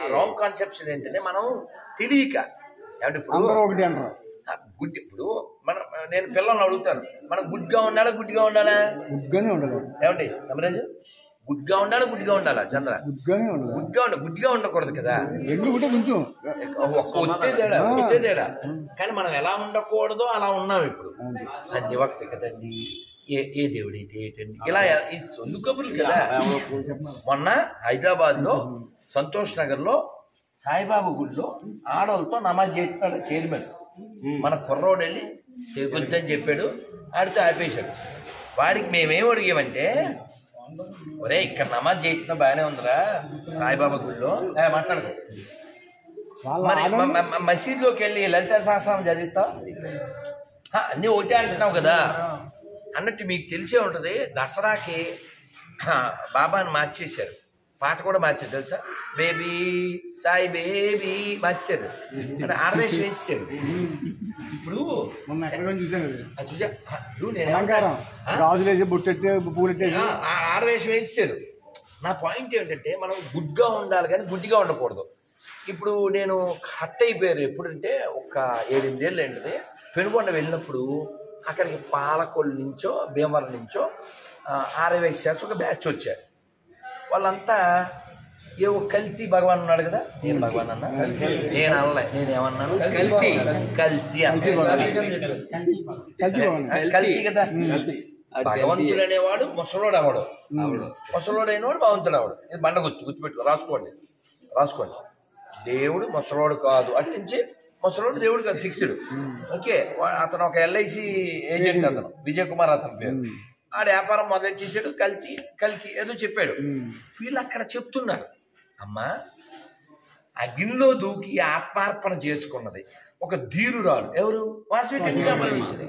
Wrong conception ఏంటంటే మనం తెలియక ఏమంటే ఇప్పుడు అందరూ ఒకటి అంటారు గుడ్ ఇప్పుడు మనం నేను పిల్లల్ని అడుగుతాను మనం గుడ్గా ఉండాలా గుడ్గా ఉండాలా గుడ్గానే ఉండదు ఏమండి అమరాజు గుడ్గా ఉండాలా గుడ్గా ఉండాలా చంద్ర గుడ్గానే ఉండదు గుడ్గా ఉండ గుడ్గా ఉండకూడదు కదా రెండు కూడా కొంచెం ఒక్క ఒత్తే తేడా ఒత్తే తేడా కానీ మనం ఎలా ఉండకూడదో అలా ఉన్నాం ఇప్పుడు అన్ని వక్త కదండి ఏ ఏ దేవుడైతే ఏంటండి ఇలా ఈ సొల్లు కబుర్లు కదా మొన్న హైదరాబాద్ లో సంతోష్ నగర్ లో సాయిబాబా గుడిలో ఆడవాళ్ళతో నమాజ్ చేస్తున్నాడు చైర్మన్ మన కుర్రోడు వెళ్ళి తెగుద్దని చెప్పాడు ఆడితో ఆపేశాడు వాడికి మేమేం అడిగామంటే ఒరే ఇక్కడ నమాజ్ చేస్తున్నా బాగానే ఉందిరా సాయిబాబా గుడిలో ఏ, మాట్లాడకు వాళ్ళ మరి ఆడవాళ్ళు మ- మ- మసీదులోకి వెళ్ళి లలిత సహస్రం చదివిస్తావు హ, అన్నీ ఒకటే అంటున్నావు కదా అన్నట్టు మీకు తెలిసే ఉంటుంది దసరాకి హ, బాబాని మార్చేశారు పాట కూడా మార్చారు తెలుసా బేబీ సాయి బేబీ మార్చారు అంటే ఆడవేషం వేసేసారు ఇప్పుడు మొన్న ఎక్కడో చూసాను అది అది చూసా హ, ఇప్పుడు నేను అలంకారం ఏమంటా- ఆ? గాజులేసి బుట్టెట్టి పూలెట్టేసి ఆ, ఆ ఆడవేషం వేసేసారు నా పాయింట్ ఏంటంటే మనం గుడ్గా ఉండాలి కానీ గుడ్డిగా ఉండకూడదు ఇప్పుడు నేను హట్ అయిపోయారు ఎప్పుడంటే ఒక ఏడెనిమిదేళ్ళు ఏంటిది పెనుగొండ వెళ్ళినప్పుడు అక్కడికి పాలకొల్లు నుంచో భీమవరం నుంచో ఆర్ఎవైస్ చేసి ఒక బ్యాచ్ వచ్చారు వాళ్ళంతా ఏవో కల్తీ భగవాన్ ఉన్నాడు కదా నేను భగవాన్ అన్నా నేను అనలే నేను ఏమన్నాను కల్తీ కల్తీ అన్నా కలిసి బాగుంది కల్తీ కదా భగవంతుడు అనేవాడు ముసలోడు అవడు ముసలోడు అయినవాడు భగవంతుడు అవడు ఇది బండ గుర్తు గుర్తుపెట్టుకో రాసుకోండి రాసుకోండి దేవుడు ముసలోడు కాదు అటు నుంచి ముసలోడు దేవుడు కాదు ఫిక్స్డ్ ఓకే వా- అతను ఒక ఎల్ఐసి ఏజెంట్ అతను విజయ్ కుమార్ అతని పేరు ఆడ వ్యాపారం మొదలు చేశాడు కల్తీ కలికి ఏదో చెప్పాడు వీళ్ళు అక్కడ చెప్తున్నారు అమ్మా అగ్నిలో దూకి ఆత్మార్పణ చేసుకున్నది ఒక ధీరురాలు ఎవరు వాసవి కన్యాపరమేశ్వరి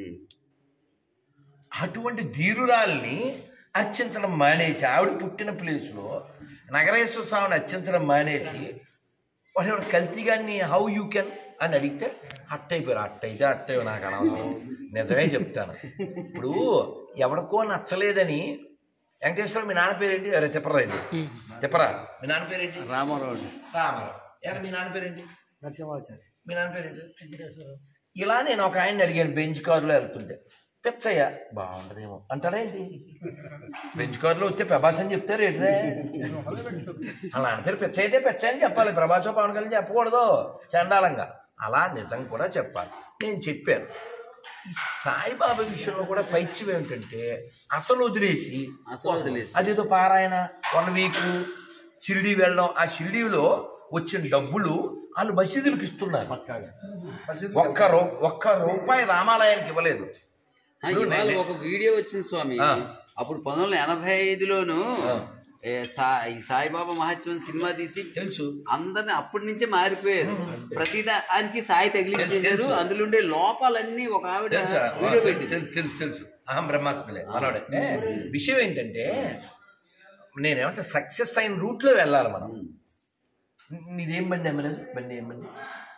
అటువంటి ధీరురాల్ని అర్చించడం మానేసి ఆవిడ పుట్టిన ప్లేస్లో నగరేశ్వర స్వామిని అర్చించడం మానేసి వాడు ఎవడు కల్తీగాన్ని హౌ యూ కెన్ అని అడిగితే అట్ట అయిపోయారు అట్ట అయితే అట్ట అయ్యి నాకు అనవసరం నిజమే చెప్తాను ఇప్పుడు ఎవడికో నచ్చలేదని వెంకటేశ్వర మీ నాన్న పేరేంటి అరే తిప్పరా అండి తిప్పరా మీ నాన్న పేరేంటి రామారావు రామారావు ఎవరు మీ నాన్న పేరేంటి నరసింహాచారి మీ నాన్న పేరేంటి ఇలా నేను ఒక ఆయన అడిగాను బెంచ్ కారులో వెళ్తుంటే పెచ్చయ్య బాగుంటదేమో అంటాడేంటి బెంచ్ కారులో వస్తే ప్రభాస్ అని చెప్తారు ఏంట్రే అలా ఆయన పేరు పెచ్చ అయితే పెచ్చ అని చెప్పాలి ప్రభాస్ పవన్ కళ్యాణ్ చెప్పకూడదు చండాలంగా అలా నిజం కూడా చెప్పాలి నేను చెప్పాను ఈ సాయిబాబా విషయంలో కూడా పైత్యం ఏమిటంటే అసలు వదిలేసి అసలు వదిలేసి. అదేదో పారాయణ వన్ వీక్ షిరిడి వెళ్ళడం ఆ షిరిడీలో వచ్చిన డబ్బులు వాళ్ళు మసీదులకు ఇస్తున్నారు ఒక్క రూ ఒక్క రూపాయి రామాలయానికి ఇవ్వలేదు ఆ, ఇవాళ ఒక వీడియో వచ్చింది స్వామి ఆ. అప్పుడు పంతొమ్మిది వందల ఎనభై ఐదులోను ఏ, సా- ఈ సాయిబాబా మహత్యం సినిమా తీసి తెలుసు అందరిని అప్పటి నుంచే మారిపోయారు ప్రతి దానికి సాయి తగిలించేసారు తెలుసు. అందులో ఉండే లోపాలన్నీ ఒక ఆవిడ తెలుసా వీడియో పెట్టింది తెలుసు తెలుసు తెలుసు అహం బ్రహ్మాస్మిలే మనోడే ఏ, విషయం ఏంటంటే నేనేమంటే సక్సెస్ అయిన రూట్లో వెళ్ళాలి మనం నీదేం బండి అమ్మలేదు బండి ఏం బండి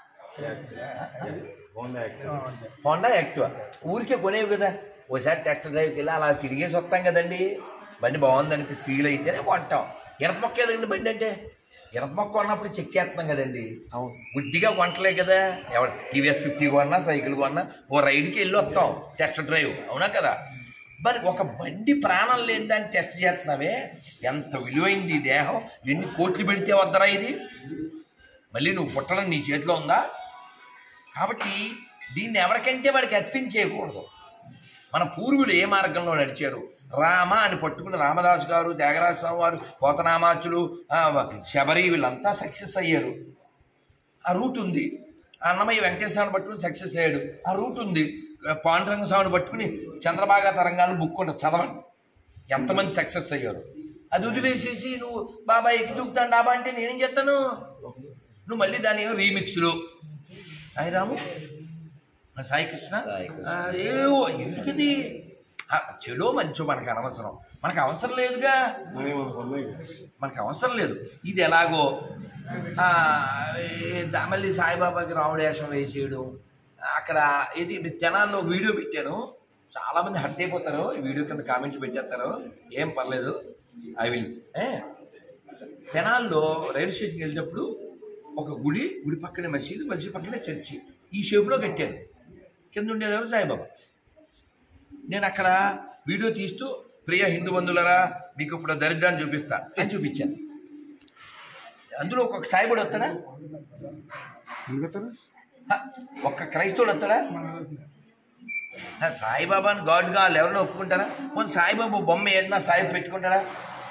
హోండా యాక్టివా ఊరికే కొనేవి కదా ఓసారి టెస్ట్ డ్రైవ్కి వెళ్ళి అలా తిరిగేసి వస్తాం కదండి బండి బాగుందని ఫీల్ అయితేనే కొంటాం ఇనప మొక్క ఏదండి బండి అంటే ఇనప మొక్క కొన్నప్పుడు చెక్ చేస్తున్నాం కదండి గుడ్డిగా కొంటలే కదా ఎవరు టీవీఎస్ ఫిఫ్టీ కొన్నా సైకిల్ కొన్నా ఓ రైడ్కి వెళ్ళి వస్తాం టెస్ట్ డ్రైవ్ అవునా కదా మరి ఒక బండి ప్రాణం లేని దాన్ని టెస్ట్ చేస్తున్నావే ఎంత విలువైంది ఈ దేహం ఎన్ని కోట్లు పెడితే వద్దరా ఇది మళ్ళీ నువ్వు పుట్టడం నీ చేతిలో ఉందా కాబట్టి దీన్ని ఎవరికంటే వాడికి అర్పించేయకూడదు మన పూర్వులు ఏ మార్గంలో నడిచారు రామ అని పట్టుకుని రామదాసు గారు త్యాగరాజ స్వామి వారు పోతనామాచులు ఆ, శబరి వీళ్ళంతా సక్సెస్ అయ్యారు ఆ రూట్ ఉంది అన్నమయ్య వెంకటేశ్వరాన్ని పట్టుకుని సక్సెస్ అయ్యాడు ఆ రూట్ ఉంది పాండురంగ స్వామిని పట్టుకుని చంద్రబాగా తరంగాలను బుక్ ఉంటుంది చదవండి ఎంతమంది సక్సెస్ అయ్యారు అది వదిలేసేసి నువ్వు బాబా ఎక్కి దూకుతాను డాబా అంటే నేనేం చేస్తాను నువ్వు మళ్ళీ దాని ఏమో రీమిక్స్లు సాయిరాము ఆ సాయి కృష్ణ సాయి కృష్ణ. ఆ, ఏవో ఎందుకది ఆ, చెడో మంచో మనకు అనవసరం మనకు అవసరం లేదుగా మనకు అవసరం లేదు ఇది ఎలాగో ఆ, ఏ, దా- మళ్ళీ సాయిబాబాకి రాముడు వేషం వేసేయడం అక్కడ ఇది మీ తెనాల్లో వీడియో పెట్టాను చాలా మంది హట్ అయిపోతారు ఈ వీడియో కింద కామెంట్లు పెట్టేస్తారు ఏం పర్లేదు ఐ విల్ తెనాల్లో రైలు స్టేషన్కి వెళ్ళేటప్పుడు ఒక గుడి గుడి పక్కనే మసీదు మసీదు పక్కనే చర్చి ఈ షేప్లో కట్టారు కింద ఉండేదేమో సాయిబాబా నేను అక్కడ వీడియో తీస్తూ ప్రియ హిందూ బంధువులరా మీకు ఇప్పుడు దరిద్రాన్ని చూపిస్తా అని చూపించాను అందులో ఒక్కొక్క సాయిబుడు వస్తాడా ఎందుకు హ, ఒక్క క్రైస్తవుడు వస్తాడా హ, సాయిబాబాని గాడ్గా వాళ్ళు ఎవరైనా ఒప్పుకుంటారా పోనీ సాయిబాబా బొమ్మ ఏదైనా సాయి పెట్టుకుంటారా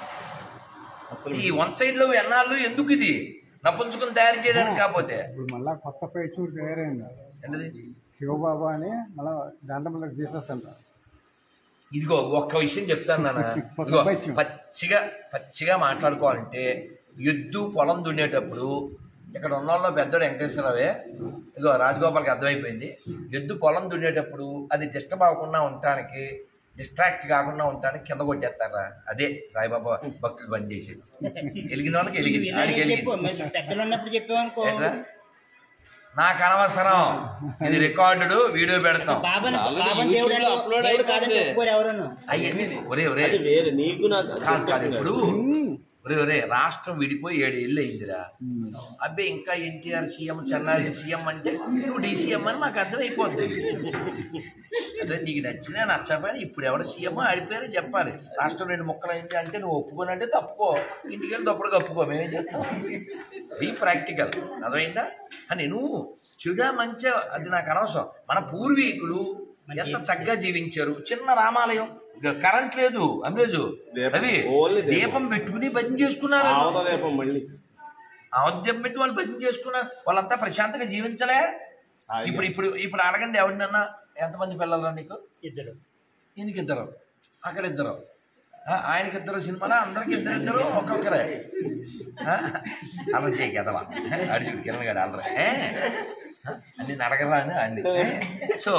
ఈ వన్ సైడ్ లో ఎన్నాళ్ళు ఎందుకు ఇది నపుంసుకుని తయారు చేయడానికి కాకపోతే ఇప్పుడు మళ్ళా కొత్త పేచు తయారైంది ఏంటది శివబాబా అని మళ్ళా దాంట్లో మళ్ళీ జీసస్ అంటారు ఇదిగో ఒక్క విషయం చెప్తాను నాన్న ఇదిగో పచ్చిగా పచ్చిగా మాట్లాడుకోవాలంటే ఎద్దు పొలం దున్నేటప్పుడు ఇక్కడ ఉన్న వాళ్ళు పెద్దోడు వెంకటేశ్వరరావే ఇదిగో రాజగోపాల్కి అర్థమైపోయింది ఎద్దు పొలం దున్నేటప్పుడు అది డిస్టర్బ్ అవ్వకుండా ఉండటానికి డిస్ట్రాక్ట్ కాకుండా ఉండటానికి కింద కొట్టేస్తారా అదే సాయిబాబా భక్తులు బంద్ చేసేది వెలిగిన వాళ్ళకి వెలిగింది ఆడికి వెలిగింది పెద్దలు ఉన్నప్పుడు చెప్పామనుకో ఏంట్రా? నాకు అనవసరం ఇది రికార్డుడు వీడియో పెడతాం బాబాని Already బాబాని YouTube దేవుడు లో అంటే upload దేవుడు కాదని అయిపోయింది. చెప్పుకోరు ఎవరును అయ్యండి ఒరే ఒరే అది వేరే నీకు నాకు కాదు కాదు ఇప్పుడు ఒరే ఒరే రాష్ట్రం విడిపోయి ఏడు ఏళ్ళు అయిందిరా అబ్బే ఇంకా ఎన్టీఆర్ సీఎం చెన్నారెడ్డి సీఎం అంటే నువ్వు డీసీఎం అని మాకు అర్థమైపోద్ది అదే నీకు నచ్చినా నచ్చకపోయినా ఇప్పుడు ఎవరు సీఎం ఆడిపోయారో చెప్పాలి రాష్ట్రం రెండు ముక్కలు అయింది అంటే నువ్వు ఒప్పుకోనంటే తప్పుకో ఇంటికి వెళ్ళి తప్పుడు కప్పుకో మేమేం చేస్తాం బీ ప్రాక్టికల్ అర్థమైందా అని నువ్వు చెడా మంచి అది నాకు అనవసరం మన పూర్వీకులు ఎంత చక్కగా జీవించారు చిన్న రామాలయం ఇక కరెంట్ లేదు అమరేజు దీపం. అవి ఓన్లీ దీపం. దీపం పెట్టుకుని భజన చేసుకున్నారు ఆవదలేపం మళ్ళీ ఆవద్యం పెట్టి వాళ్ళు భజన చేసుకున్నారు వాళ్ళంతా ప్రశాంతంగా జీవించలే ఇప్పుడు ఇప్పుడు ఇప్పుడు అడగండి ఎవరినన్నా ఎంతమంది పిల్లలు నీకు ఇద్దరు ఈయనకి ఇద్దరు అక్కడ ఇద్దరు ఆ, ఆయనకి ఇద్దరు సినిమాలో అందరికి ఇద్దరు ఇద్దరు ఒక్కొక్కరే ఆ, అలా చేయి కదలా అడిగి కిరణ్ గారు అల్లరే అన్ని అడగరా అని అండి సో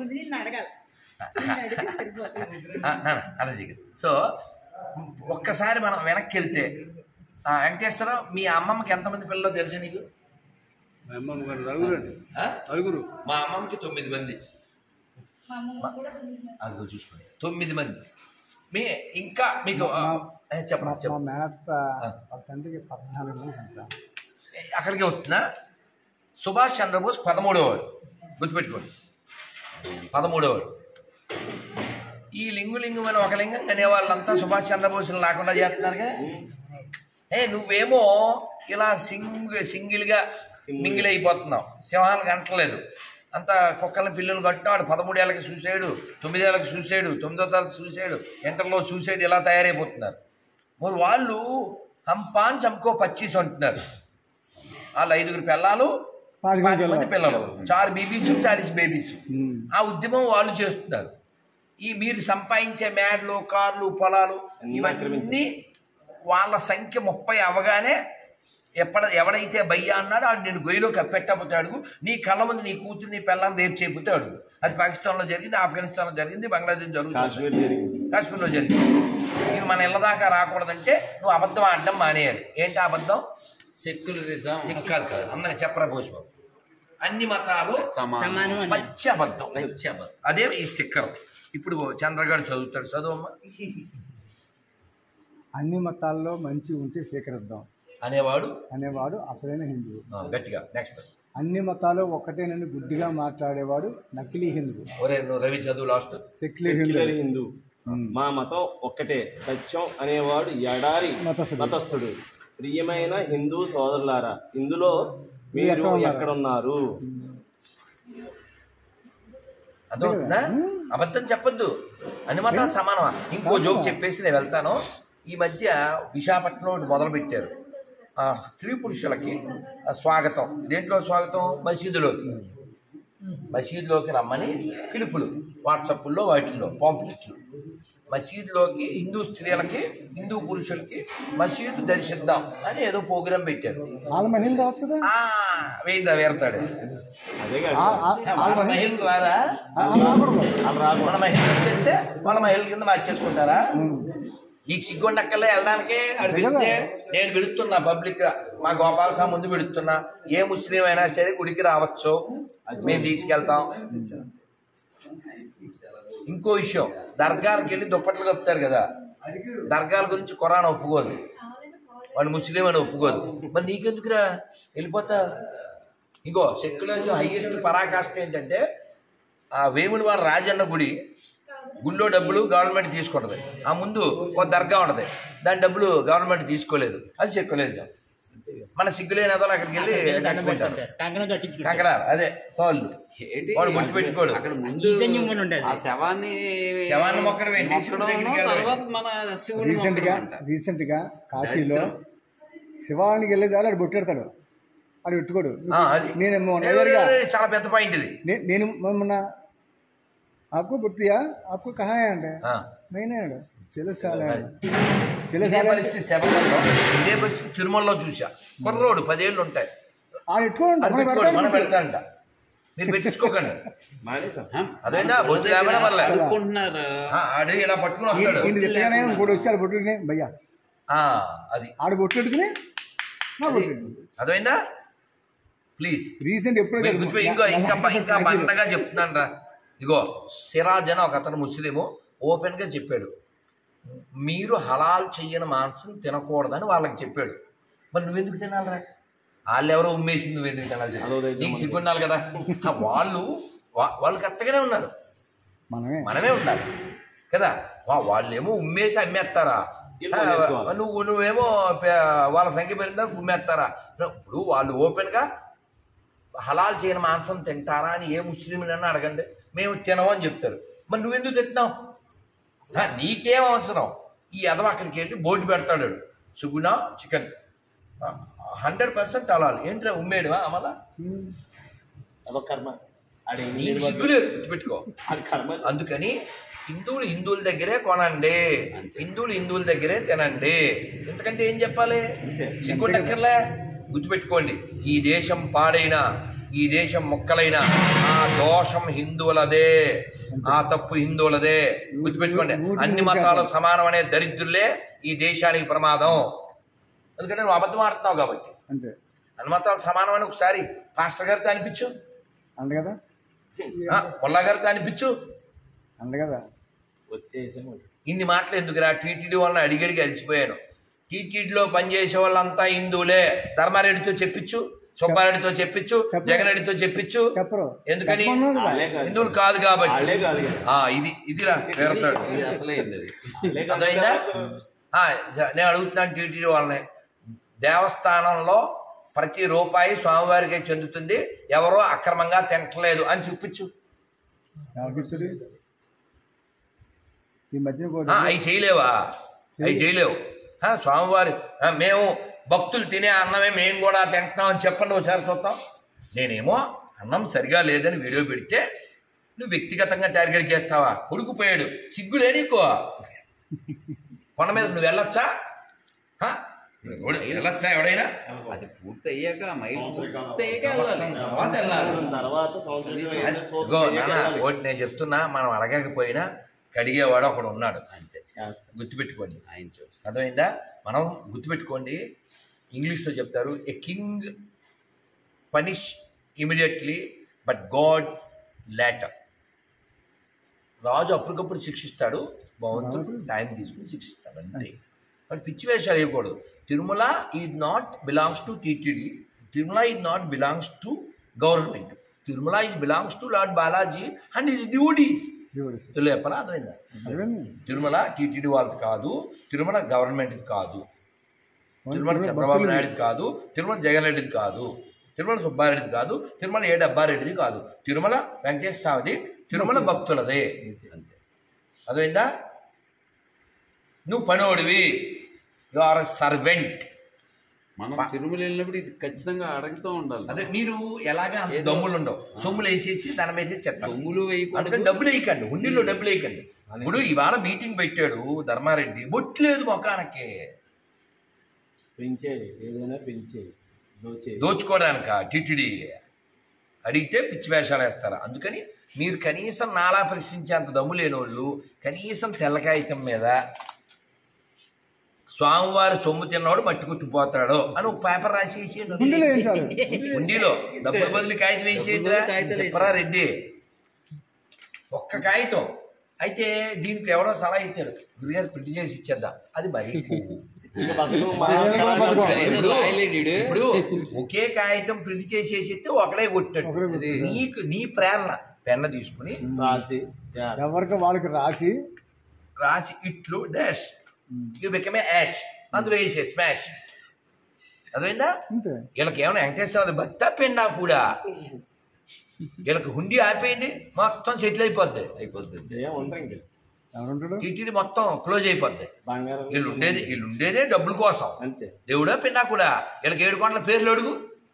ఆ, నాన్న, అలా దిగు సో ఒక్కసారి మనం వెనక్కి వెళ్తే ఆ, వెంకటేశ్వరరావు మీ అమ్మమ్మకి ఎంతమంది పిల్లలు తెలుసు నీకు అమ్మమ్మ గారు నలుగురు అండి ఆ? నలుగురు మా అమ్మమ్మకి తొమ్మిది మంది అదిగో చూసుకోండి తొమ్మిది మంది మీ ఇంకా మీకు ఆ, ఏ, చెప్పరా మా చెప్ప మేనత్త వాళ్ళ తండ్రికి పద్నాలుగు మంది సంతానం అక్కడికి వస్తున్నా సుభాష్ చంద్రబోస్ పదమూడవవాడు గుర్తుపెట్టుకోండి పదమూడవవాడు ఈ లింగు లింగం అని ఒక లింగం అనే వాళ్ళంతా సుభాష్ చంద్రబోస్ని లేకుండా చేస్తున్నారుగా ఏ నువ్వేమో ఇలా సింగ్ సింగిల్గా మింగిల్ అయిపోతున్నావు సింహాలకు అంటలేదు అంత కుక్కల్ని పిల్లలు కట్టినా వాడు పదమూడేళ్ళకి చూసాడు తొమ్మిదేళ్ళకి చూసాడు తొమ్మిదో తరగతి చూసాడు ఇంటర్లో చూసాడు ఇలా తయారైపోతున్నారు మరి వాళ్ళు హంపాన్ చంకో పచ్చీస్ అంటున్నారు వాళ్ళు ఐదుగురు పిల్లలు పాతిక పాతిక మంది మంది పిల్లలు చార్ బీబీస్ చాలీస్ బేబీస్ ఉమ్. ఆ ఉద్యమం వాళ్ళు చేస్తున్నారు ఈ మీరు సంపాదించే మేడలు కార్లు పొలాలు ఇవన్నీ వాళ్ళ సంఖ్య ముప్పై అవగానే ఎప్పడ ఎవడైతే భయ్యా అన్నాడో ఆడు నేను గొయ్యిలో కప్పెట్టకపోతే అడుగు నీ కళ్ళ ముందు నీ కూతురు నీ పిల్లల్ని రేపు చేయకపోతే అడుగు అది పాకిస్తాన్లో జరిగింది ఆఫ్ఘనిస్తాన్లో జరిగింది బంగ్లాదేశ్ జరుగుతుంది కాశ్మీర్ జరిగింది కాశ్మీర్లో జరిగింది ఇది మన ఇళ్ళ దాకా రాకూడదంటే నువ్వు అబద్ధం ఆడడం మానేయాలి ఏంటి ఆ అబద్ధం సెక్యులరిజం ఇంకా కాదు కాదు అందరికి చెప్పరా భోజనం అన్ని మతాలు సమానం సమానం అని పచ్చి అబద్ధం పంచబద్ధం. అదే ఈ స్టిక్కర్ ఇప్పుడు చంద్రగాడు చదువుతాడు చదువమ్మా అన్ని మతాల్లో మంచి ఉంటే స్వీకరిద్దాం అనేవాడు అనేవాడు అసలైన హిందువు ఆ, గట్టిగా నెక్స్ట్ అన్ని మతాలు ఒక్కటేనని గుడ్డిగా మాట్లాడేవాడు నకిలీ హిందువు ఒరే నువ్వు రవి చదువు లాస్ట్ సెక్యులర్ సెక్యులర్ హిందువు హిందూ మా మతం ఒక్కటే సత్యం అనేవాడు ఎడారి మతస్థుడు. మతస్థుడు ప్రియమైన హిందూ సోదరులారా ఇందులో మీరు ఎక్కడ ఉన్నారు? ఎక్కడున్నారు అర్థమవుతుందా అబద్ధం చెప్పొద్దు అన్ని మతాలు సమానమా ఇంకో జోక్ చెప్పేసి నేను వెళ్తాను ఈ మధ్య విశాఖపట్నంలో ఒకటి మొదలు పెట్టారు ఆ స్త్రీ పురుషులకి ఆ స్వాగతం దేంట్లో స్వాగతం మసీదులోకి మసీదులోకి రమ్మని పిలుపులు వాట్సాప్లో వాటిల్లో పాంప్లెట్లు మసీదులోకి హిందూ స్త్రీలకి హిందూ పురుషులకి మసీదు దర్శిద్దాం అని ఏదో ప్రోగ్రాం పెట్టారు వాళ్ళ మహిళలు రావచ్చు కదా ఆ వేయండి వేరతాడు అదే ఆ- ఆ- వాళ్ళ వాళ్ళ మహిళ- మహిళలు రారా ఆ- ఆ రాకూడదు. వాళ్ళు రాకూడదు. మన మహిళలు చెప్తే వాళ్ళ మహిళల కింద మార్చేసుకుంటారా నీకు సిగ్గుండక్కర్లే వెళ్ళడానికి ఆడు పిలిస్తే నేను పిలుస్తున్నా పబ్లిక్ గా మా గోపాల స్వామి ముందు పిలుస్తున్నా ఏ ముస్లిం అయినా సరే గుడికి రావచ్చు మేము తీసుకెళ్తాం ఇంకో విషయం దర్గాలకు వెళ్ళి దుప్పట్లు కప్పుతారు కదా దర్గాల గురించి ఖురాన్ ఒప్పుకోదు వాడు ముస్లిం అని ఒప్పుకోదు మరి నీకెందుకురా వెళ్ళిపోతా ఇంకో సెక్యులరిజం హైయెస్ట్ పరాకాష్ట ఏంటంటే ఆ వేముల వారి రాజన్న గుడి గుళ్ళో డబ్బులు గవర్నమెంట్ తీసుకుంటుంది ఆ ముందు ఒక దర్గా ఉంటుంది దాని డబ్బులు గవర్నమెంట్ తీసుకోలేదు అది సెక్యులరిజం మన సిగ్గులేని అదలు అక్కడికి వెళ్ళి కట్టుకుంటారు కంకణ అదే తోళ్ళు ఏంటి వాడు గుర్తు పెట్టుకోడు అక్కడ ముందు ఈశాన్యం అని ఉండేది. ఆ శవాన్ని శవాన్ని మొక్కడం ఏంటి? మొక్కడం శివుడి దగ్గరికి వెళ్ళడం తర్వాత మన శివుని రీసెంట్ గా మొక్కడం అంట. రీసెంట్ గా కాశీలో దరిద్రం. శివానికి వెళ్ళేది ఆడు బొట్టెడతాడు ఆడు పెట్టుకోడు ఆ, అది నేను మొన్న ఏ, ఎదురుగా ఏ, ఏ, చాలా పెద్ద పాయింట్ ఇది నే- నేను మొన్న आपको बुट्टिया आपको कहाँ है అంటే ఆ. मैंने చెలసాల ఇదే చెలసాల పరిస్థితి శబరిమలలో ఇదే పరిస్థితి తిరుమలలో చూసా కుర్రోడు పదేళ్ళు ఉంటాయి ఆడు ఎట్టుకోండి అది పెట్టుకోడు మనం పెడతాంట మీరు పెట్టించుకోకండి మానేసాం ఆ, అదేనా మన బొట్టు దగ్గర లేకపోయినా పర్లేదు. అడుక్కుంటున్నారు ఆ, ఆడు ఇలా పట్టుకుని వస్తాడు ఇంటి తిట్టగానే ఇంకోటి వచ్చి ఆడు బొట్టుకునే భయ్యా ఆ, అది ఆడు బొట్టుకునే నా బొట్టు అర్థమైందా ప్లీజ్ రీసెంట్ ఎప్పుడు మీరు గుర్తుపె- ఇంకో ఇంకా ఇంకా బండగా చెప్తున్నాను రా ఇగో సిరాజ్ అని ఒక అతను ముస్లిము ఓపెన్ గా చెప్పాడు మీరు హలాల్ చెయ్యని మాంసం తినకూడదని వాళ్ళకి చెప్పాడు మరి నువ్వెందుకు తినాలిరా వాళ్ళు ఎవరో ఉమ్మేసింది నువ్వెందుకు తినాలి చెప్పు. అదో దగ్గర నీకు సిగ్గుండాలి కదా ఆ, వాళ్ళు వా- వాళ్ళు కరెక్ట్గానే ఉన్నారు మనమే మనమే ఉండాలి కదా వా- వాళ్ళేమో ఉమ్మేసి అమ్మేస్తారా వీళ్ళు ఆ, చేసుకోవాలి. నువ్వు నువ్వేమో పే- వాళ్ళ సంఖ్య పెరిగిందా ఉమ్మేస్తారా ఇప్పుడు వాళ్ళు ఓపెన్గా హలాల్ చేయని మాంసం తింటారా అని ఏ ముస్లింలన్నా అడగండి మేము తినము అని చెప్తారు మరి నువ్వెందుకు తింటున్నావు ఆ, నీకేం అవసరం ఈ ఎదవ అక్కడికి వెళ్ళి బోర్డు పెడతాడు వాడు. సుగుణ చికెన్ హండ్రెడ్ పర్సెంట్ హలాల్ ఏంట్రా ఉమ్మేడువా అమలా అదొక కర్మ ఆడి నీకు సిగ్గులేదు గుర్తుపెట్టుకో ఆడి కర్మ అందుకని హిందువులు హిందువుల దగ్గరే కొనండి హిందువులు హిందువుల దగ్గరే తినండి ఎందుకంటే ఏం చెప్పాలి అంతే. సిగ్గుండక్కర్లే గుర్తుపెట్టుకోండి ఈ దేశం పాడైన ఈ దేశం మొక్కలైన ఆ దోషం హిందువులదే ఆ తప్పు హిందువులదే గుర్తుపెట్టుకోండి అన్ని మతాలు సమానం అనే దరిద్రులే ఈ దేశానికి ప్రమాదం అందుకని నువ్వు అబద్ధం ఆడుతున్నావు కాబట్టి అంతే అన్ని మతాలు సమానం అని ఒకసారి పాస్టర్ గారితో అనిపించు అంతే కదా ఆ, ముల్లా గారితో అనిపించు అంతే కదా వచ్చేసాము ఇన్ని మాటలు ఎందుకురా టీటీడీ వాళ్ళని అడిగడిగి అలిచిపోయాను టీటీడీలో పనిచేసే వాళ్ళంతా హిందువులే ధర్మారెడ్డితో చెప్పించు సుబ్బారెడ్డితో చెప్పించు చెప్పరు. జగన్ రెడ్డితో చెప్పించు చెప్పరు ఎందుకని చెప్పమన్నారు కదా. వాళ్ళే కాదు హిందువులు కాదు కాబట్టి వాళ్ళే కాదు కదా. ఆ, ఇది ఇదిరా పేరుతాడు ఇది అసలే ఇది వాళ్ళే కాదు అర్థమైందా కదా. ఆ, నేను అడుగుతున్నాను టీటీడీ వాళ్ళని దేవస్థానంలో ప్రతి రూపాయి స్వామివారికే చెందుతుంది ఎవరో అక్రమంగా తింటలేదు అని చూపించు ఎవరు చెప్తాడు ఈ మధ్యన ఆ, కూడా అవి చేయలేవా అవి చేయలేవు ఆ, స్వామివారి ఆ, మేము భక్తులు తినే అన్నమే మేము కూడా తింటున్నాం అని చెప్పండి ఒకసారి చూద్దాం నేనేమో అన్నం సరిగా లేదని వీడియో పెడితే నువ్వు వ్యక్తిగతంగా టార్గెట్ చేస్తావా ఉడికిపోయాడు సిగ్గులే నీకు కొండ మీద నువ్వు వెళ్ళొచ్చా ఆ? ఎవడు- వెళ్ళొచ్చా ఎవడైనా అది పూర్తి అయ్యాక మైల్ పూర్తి అయ్యాక సంవత్సరం వెళ్ళాలి. తర్వాత వెళ్ళాలి తర్వాత సంవత్సరం అది- ఇగో నాన్న ఒకటి నేను చెప్తున్నా మనం అడగకపోయినా కడిగేవాడు ఒకడు ఉన్నాడు అంతే గుర్తుపెట్టుకోండి ఆయన చూసి అర్థమైందా మనం గుర్తుపెట్టుకోండి ఇంగ్లీష్లో చెప్తారు a king punish immediately but god later రాజు అప్పటికప్పుడు శిక్షిస్తాడు భగవంతుడు టైం తీసుకుని శిక్షిస్తాడు అంతే బట్ పిచ్చి వేషాలు వేయకూడదు Tirumala is not belongs to TTD Tirumala is not belongs to government Tirumala is belongs to lord Balaji and is duties దేవుడు తెలుగు చెప్పనా అర్థమైందా అదేండి. తిరుమల టీటీడీ వాళ్ళది కాదు తిరుమల గవర్నమెంట్ది కాదు తిరుమల తిరుమల చంద్రబాబు భక్తులది. నాయుడుది కాదు తిరుమల జగన్ రెడ్డిది కాదు తిరుమల సుబ్బారెడ్డిది కాదు తిరుమల ఏ డబ్బారెడ్డిది కాదు తిరుమల వెంకటేశ్వర స్వామిది తిరుమల భక్తులదే అంతే అదేందా నువ్వు పనోడివి యు ఆర్ సర్వెంట్ మనం తిరుమల వెళ్ళినప్పుడు ఇది ఖచ్చితంగా అడుగుతూ ఉండాలి అదే మీరు ఎలాగా అంత దమ్ములు ఉండవు సొమ్ములు వేసేసి దాని మీద చెప్తారు సొమ్ములు వేయకూడదు అందుకని డబ్బులు వేయకండి హుండీలో డబ్బులు వేయకండి ఇప్పుడు ఇవాళ మీటింగ్ పెట్టాడు ధర్మారెడ్డి బొట్లేదు మొఖానికి పెంచేది ఏదైనా పెంచేది దోచేది దోచుకోవడానిక టిటిడి అడిగితే పిచ్చి వేషాలు వేస్తారు అందుకని మీరు కనీసం నాలా ప్రశ్నించేంత దమ్ము లేనోళ్ళు కనీసం తెల్లకాగితం మీద స్వామివారి సొమ్ము తిన్నవాడు మట్టి కొట్టిపోతాడు అని ఒక పేపర్ రాసేసి గుండెలో ఏం చాలు ఉండిలో డబ్బులు బదులు కాగితం డబ్బులు బదులు కాగితాలు వేసేయండి చెప్పరా రెడ్డి ఒక్క కాగితం అయితే దీనికి ఎవడో సలహా ఇచ్చారు గురుగారు ప్రింట్ చేసి ఇచ్చేద్దాం అది మరీ పువ్వు. ఇంకా బతుకు ఏదో రాయలేడు ఇప్పుడు ఒకే కాగితం ప్రింట్ చేసేసిస్తే ఒకడే కొట్టాడు ఒకడే నీకు నీ ప్రేరణ పెన్న తీసుకుని రాసి చేయాలి. ఎవరికి వాళ్ళకి రాసి రాసి ఇట్లు డాష్ యూ బికమే యాష్ అందులో వేసే స్మాష్ అర్థమైందా అంతే వీళ్ళకి ఏమైనా వెంకటేశ్వర భక్త పెండా కూడా వీళ్ళకి హుండీ ఆపేయండి మొత్తం సెటిల్ అయిపోద్ది అయిపోతుంది ఏం ఉంటారు ఇంక ఎవరుంటాడు టీటీడీ మొత్తం క్లోజ్ అయిపోద్ది బంగారం వీళ్ళు ఉండేది వీళ్ళు ఉండేదే డబ్బుల కోసం అంతే దేవుడా పిన్నా కూడా వీళ్ళకి ఏడు కొండల పేర్లు అడుగు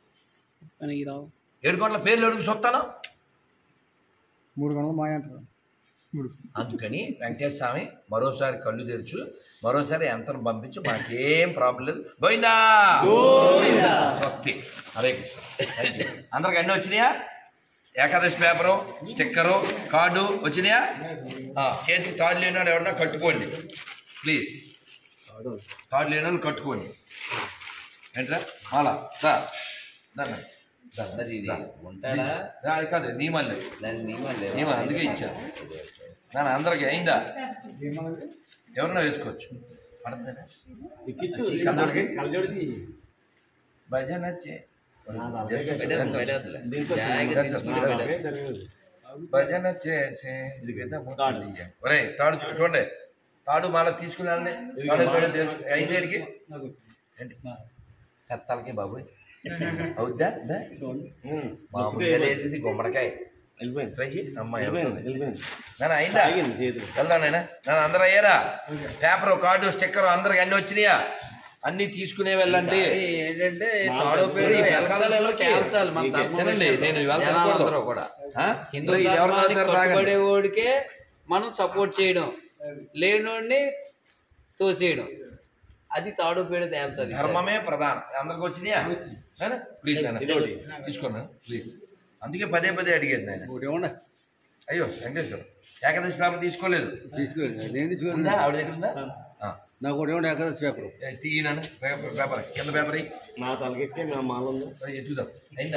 ఏడు కొండల పేర్లు అడుగు చూస్తాను మూడు గంటలు మాయ అంటారు మూడు అందుకని వెంకటేశ్వర స్వామి మరోసారి కళ్ళు తెరచు మరోసారి యంత్రం పంపించు మాకేం ప్రాబ్లం లేదు గోవిందా స్వస్తి హరే కృష్ణ థ్యాంక్ యూ అందరికి అన్నీ వచ్చినాయా ఏకాదశి పేపరు స్టిక్కరు కార్డు వచ్చినాయా ఆ, చేతికి తాడు లేనివాడు ఎవరన్నా కట్టుకోండి ప్లీజ్ తాడు లేని వాళ్ళు కట్టుకోండి ఏంట్రా అలా రా దా, దా, దా, మరి ఇది దా. ఉంటాడా దా, అది కాదు నియమాలు లేవు. దాని నియమాలు లేవా? నియమాలు అందుకే ఇచ్చాను నాన్న అందరికి అయిందా ఏమన్నది ఎవరన్నా వేసుకోవచ్చు పడుతుందా ఎక్కించు కళ్ళజోడికి? కళ్ళజోడికి భజన చే పెట్టేద్దాం, పెట్టేద్దాంలే. దీంతో జాయిగా తీసుకుని పెట్టేద్దాం. పెట్టేద్దాం. జరగదు. భజన చేసే ఒరే తాడు చూ- చూడండి తాడు మళ్ళీ తీసుకుని వెళ్ళండి తాడు పేడ తెలుసు ఐదేడికి ఏంటి కత్తాలకి బాబోయ్ అవుద్దా దా? ఉమ్. మామూలుగా లేదు ఇది గుమ్మడికాయ వెళ్ళిపోయింది ట్రై చేయి అమ్మాయి వెళ్ళిపోయింది వెళ్ళిపోయింది నాన్న అయిందా ఆగింది చేతులు వెళ్దాం నాయనా నన్ను అందరూ అయ్యారా పేపర్ కార్డు స్టిక్కర్ అందరికి అన్ని వచ్చినాయా అన్ని తీసుకునే వెళ్ళండి ఈసారి ఏంటంటే మా తాడో పేరు ఈ ప్రసాదాలు ఎలక్షన్స్లో ఎవరికి? తేల్చాలి మన మీకు ధర్మం తినండి, విషయంలో. నేను ఇవాళ జనాలందరూ తినకూడదు. కూడా ఆ? హిందూ మరి ఇది ఎవరు ధర్మానికి తాగుతారు? తాగండి. కట్టుబడేవాడికే మనం సపోర్ట్ చేయడం లేనోడిని తోసేయడం అది తాడో పేడ తేల్చాలి ఈసారి. ధర్మమే ప్రధానం అందరికి వచ్చినాయా నాన్న, ప్లీజ్ నాన్న ఇదొకటి. తీసుకోండి ప్లీజ్ అందుకే పదే పదే అడిగేది నాయన ఒకటి ఏమన్నా అయ్యో వెంకటేశ్వర ఏకాదశి పేపర్ తీసుకోలేదు తీసుకోలేదు నేను ఉందా తీసుకోలేదు ఆవిడ దగ్గర ఉందా ఆ. నాకు ఒకటి ఏమన్నా ఎక్కడ పేపర్ ఏ, తీయనాన్న పేపర్ పేపర్ కింద పేపర్ అయ్యి నా తలకెక్కి నా మాల ఉంది ఎత్తుదాం అయిందా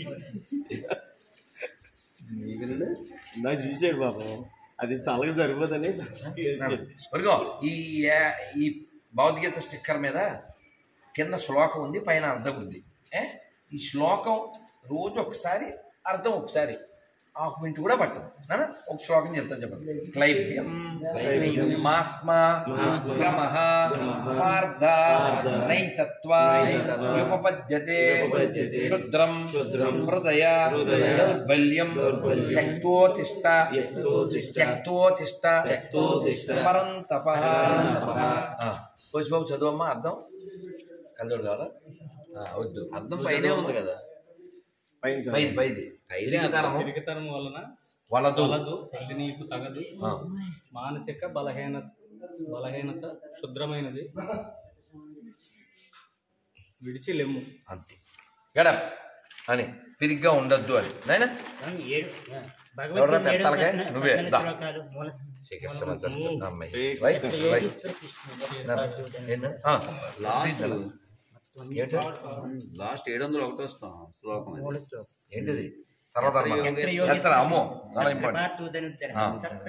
నాకు చూసాడు పాపం అది తలకి సరిపోదని వరగో ఈ యా- ఈ భౌతికత స్టిక్కర్ మీద కింద శ్లోకం ఉంది పైన అర్థం ఉంది ఏ ఈ శ్లోకం రోజు ఒకసారి అర్థం ఒకసారి హాఫ్ మినిట్ కూడా పట్టదు నాన్న ఒక శ్లోకం చెప్తాను చెప్పండి క్లైబ్యం మాస్మ గమః పార్థ నైతత్వ ఉపపద్యతే క్షుద్రం హృదయ దౌర్బల్యం త్యక్తోతిష్ట త్యక్తోతిష్ట పరంతప బాబు చదువమ్మా అర్థం కళ్ళోడు కావాలా ఆ, వద్దు అర్థం పైనే ఉంది కదా పైన చదువు. పైది పైది పైదే అర్థం. తిరిగితనము తిరిగితనం వలన వలదు వలదు అది నీకు తగదు ఆ, మానసిక బలహీనత బలహీనత శుద్రమైనది విడిచి లెమ్ము అంతే గడప్ అని పిరిగ్గా ఉండొద్దు అని నాయన ఎవడరా పెత్తాలకే నువ్వే దా శ్రీకృష్ణ దర్శనం అమ్మాయి రైట్ రైట్ ఏంటంటే ఆ, లాస్ట్ ఏంటి లాస్ట్ ఏడు వందల ఒకటి వస్తాం శ్లోకం అది. ఏంటిది సర్వధర్మ యోగేశ్వర. ఎత్తరా అమ్మో చాలా ఇంపార్టెంట్ ఆ.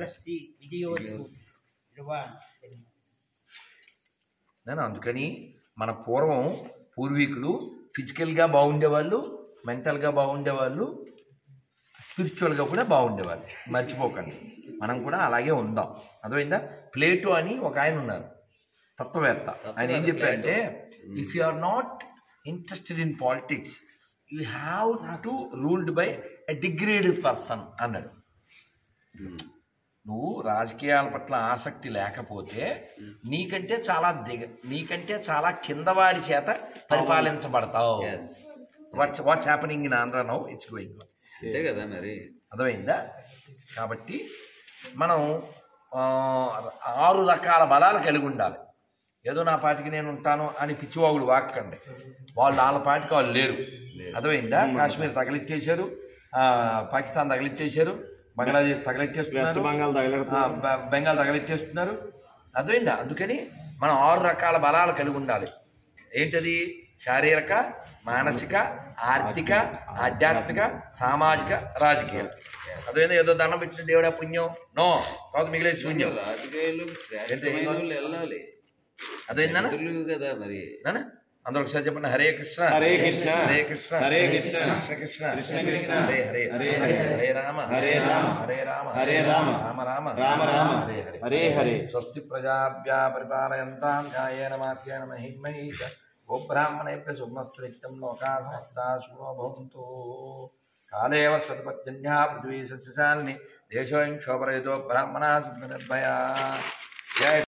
నేను అందుకని మన పూర్వం పూర్వీకులు ఫిజికల్గా బాగుండేవాళ్ళు మెంటల్గా బాగుండేవాళ్ళు స్పిరిచువల్గా కూడా బాగుండేవాళ్ళు మర్చిపోకండి మనం కూడా అలాగే ఉందాం అర్థమైందా ప్లేటో అని ఒక ఆయన ఉన్నారు తత్వవేత్త ఆయన ఏం చెప్పారంటే if you are not interested in politics you have to ruled by a degraded person అన్నాడు నువ్వు రాజకీయాల పట్ల ఆసక్తి లేకపోతే నీకంటే చాలా దిగ నీకంటే చాలా కిందవాడి చేత పరిపాలించబడతావు Yes. What's what's happening in Andhra now it's going అంతే కదా మరి అర్థమైందా కాబట్టి మనం ఆ, ఆరు రకాల బలాలు కలిగి ఉండాలి ఏదో నా పాటికి నేను ఉంటాను అని పిచ్చివాగులు వాక్కండి వాళ్ళు వాళ్ళ పాటికి వాళ్ళు లేరు అర్థమైందా కాశ్మీర్ తగలెట్టేశారు ఆ, పాకిస్తాన్ తగలెట్టేశారు బంగ్లాదేశ్ వెస్ట్ తగలెట్టేస్తున్నారు బెంగాల్ ఆ, తగలెడుతున్నారు బె- బెంగాల్ తగలెట్టేస్తున్నారు అర్థమైందా అందుకని మనం ఆరు రకాల బలాలు కలిగి ఉండాలి ఏంటది శారీరక మానసిక ఆర్థిక ఆధ్యాత్మిక సామాజిక రాజకీయ అదేదో ఏదో దండం పెట్టిన దేవుడా పుణ్యం నో కాదు మిగిలే శూన్యం రాజకీయాల్లోకి శ్రేష్టమైన వాళ్ళు వెళ్ళాలి అదేందనా తెలుగు కదా మరి నానా అందరూ ఒకసారి చెప్పండి హరే కృష్ణ హరే కృష్ణ. హరే కృష్ణ హరే కృష్ణ. కృష్ణ కృష్ణ కృష్ణ కృష్ణ. హరే హరే హరే హరే. హరే రామ హరే రామ. హరే రామ హరే రామ. రామ రామ రామ రామ. హరే హరే హరే హరే. స్వస్తి ప్రజాభ్యా పరిపాలయంతాం న్యాయేన మార్గేణ మహిమై గోబ్రాహ్మణేభ్య శుభమస్తు నిత్యం లోకా సమస్తా శుభో భవంతు కాలే వర్షతపర్జన్యా పృథ్వీ సస్యశాలిని దేశోయం క్షోభరయుతో బ్రాహ్మణా సిద్ధ నిర్భయా జయ